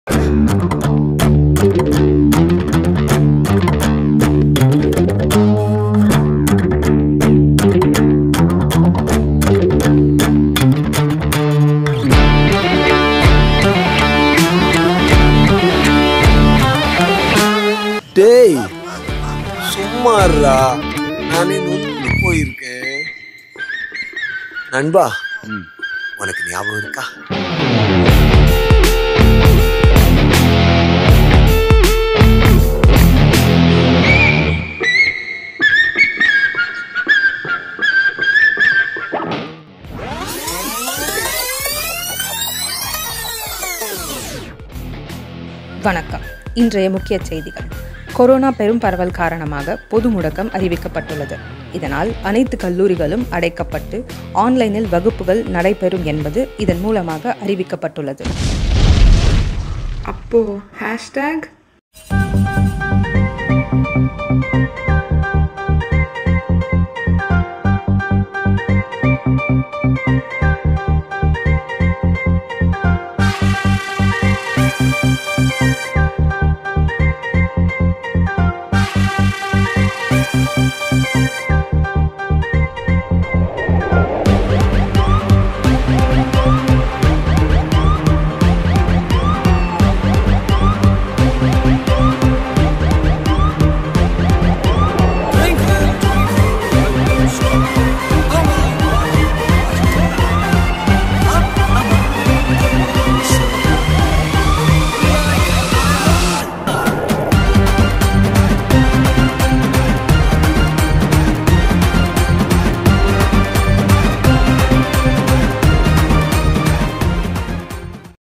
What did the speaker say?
டேய் சும்மாறா நானே நொந்து போயிருக்கேன் நண்பா உனக்கு ஞாபகம் இருக்கா வணக்கம் இன்றைய முக்கிய செய்திகள் கொரோனா பெரும் பரவல் காரணமாக பொது முடக்கம் அறிவிக்கப்பட்டுள்ளது இதனால் அனைத்து கல்லூரிகளும் அடைக்கப்பட்டு ஆன்லைனில் வகுப்புகள் நடைபெறும் என்பது இதன் மூலமாக அறிவிக்கப்பட்டுள்ளது அப்போ ஹேஷ்டேக்